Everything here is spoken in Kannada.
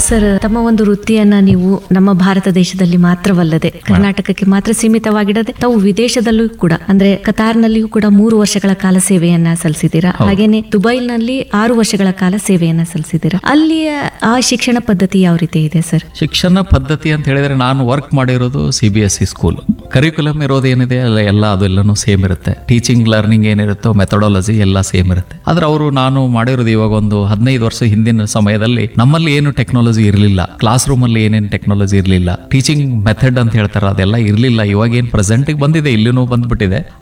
ಸರ್ ತಮ್ಮ ಒಂದು ವೃತ್ತಿಯನ್ನ ನೀವು ನಮ್ಮ ಭಾರತ ದೇಶದಲ್ಲಿ ಮಾತ್ರವಲ್ಲದೆ ಕರ್ನಾಟಕಕ್ಕೆ ಮಾತ್ರ ಸೀಮಿತವಾಗಿಡದೆ ತಾವು ವಿದೇಶದಲ್ಲೂ ಕೂಡ ಅಂದ್ರೆ ಕತಾರ್ನಲ್ಲಿಯೂ ಕೂಡ ಮೂರು ವರ್ಷಗಳ ಕಾಲ ಸೇವೆಯನ್ನ ಸಲ್ಲಿಸಿದ್ದೀರಾ ಹಾಗೇನೆ ದುಬೈನಲ್ಲಿ ಆರು ವರ್ಷಗಳ ಕಾಲ ಸೇವೆಯನ್ನ ಸಲ್ಲಿಸಿದ್ದೀರಾ ಅಲ್ಲಿಯ ಆ ಶಿಕ್ಷಣ ಪದ್ಧತಿ ಯಾವ ರೀತಿ ಇದೆ ಸರ್ ಶಿಕ್ಷಣ ಪದ್ಧತಿ ಅಂತ ಹೇಳಿದ್ರೆ ನಾನು ವರ್ಕ್ ಮಾಡಿರೋದು C B S E school curriculum ಇರೋದು ಏನಿದೆ ಅಲ್ಲ ಎಲ್ಲ ಅದೆಲ್ಲನೂ ಸೇಮ್ ಇರುತ್ತೆ ಟೀಚಿಂಗ್ ಲರ್ನಿಂಗ್ ಏನಿರುತ್ತೋ ಮೆಥಡಾಲಜಿ ಎಲ್ಲ ಸೇಮ್ ಇರುತ್ತೆ ಆದ್ರೆ ಅವರು ನಾನು ಮಾಡಿರೋದು ಇವಾಗ ಒಂದು ಹದಿನೈದು ವರ್ಷ ಹಿಂದಿನ ಸಮಯದಲ್ಲಿ ನಮ್ಮಲ್ಲಿ ಏನು ಟೆಕ್ನಾಲಜಿ ಇರಲಿಲ್ಲ ಕ್ಲಾಸ್ ರೂಮ್ ಅಲ್ಲಿ ಏನೇನು ಟೆಕ್ನಾಲಜಿ ಇರಲಿಲ್ಲ ಟೀಚಿಂಗ್ ಮೆಥಡ್ ಅಂತ ಹೇಳ್ತಾರೆ ಅದೆಲ್ಲ ಇರಲಿಲ್ಲ ಇವಾಗ ಏನು ಪ್ರೆಸೆಂಟಿಗೆ ಬಂದಿದೆ ಇಲ್ಲಿನೂ ಬಂದ್ಬಿಟ್ಟಿದೆ